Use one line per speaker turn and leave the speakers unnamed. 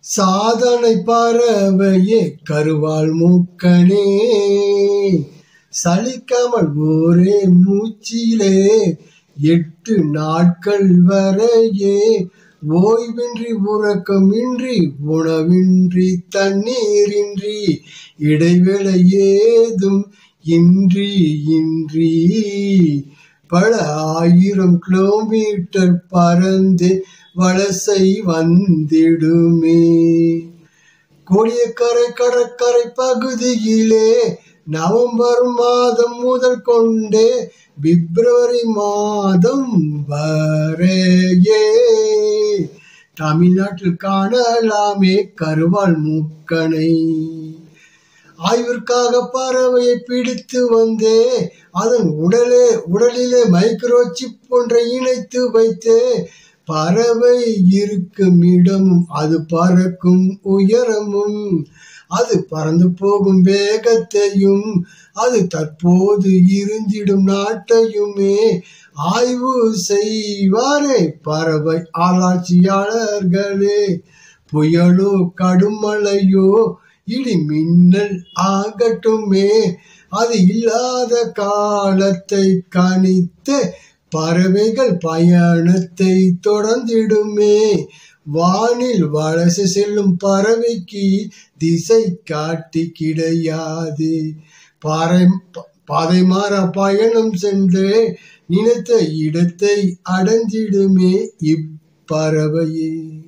சாதனை பறவையே கருவாள் மூக்கனே சலிக்காமல் ஒரே மூச்சிலே எட்டு நாட்கள் வரையே ஓய்வின்றி உறக்கமின்றி உணவின்றி தண்ணீரின்றி இடைவேளை ஏதும் இன்றி இன்றி பல ஆயிரம் கிலோமீட்டர் பறந்து வலசை வந்திடுமே கோடியக்கரை கடற்கரை பகுதியிலே நவம்பர் மாதம் முதல் கொண்டே பிப்ரவரி மாதம் வரையே தமிழ்நாட்டில் காணலாமே கருவாள் மூக்கனை ஆய்விற்காக பறவையை பிடித்து வந்தே அதன் உடலே உடலிலே மைக்ரோ சிப் ஒன்றை இணைத்து வைத்து பறவை இருக்கும் இடமும் அது பறக்கும் உயரமும் அது பறந்து போகும் வேகத்தையும் அது தற்போது இருந்திடும் நாட்டையுமே ஆய்வு செய்வாரே பறவை ஆராய்ச்சியாளர்களே புயலோ கடுமழையோ இடி மின்னல் ஆகட்டுமே அது இல்லாத காலத்தை கணித்து பறவைகள் பயணத்தை தொடர்ந்திடுமே வானில் வலசை செல்லும் பறவைக்கு திசை காட்டி கிடையாது பாறை பாதை மாற பயணம் சென்று நினைத்த இடத்தை அடைஞ்சிடுமே இப்பறவையே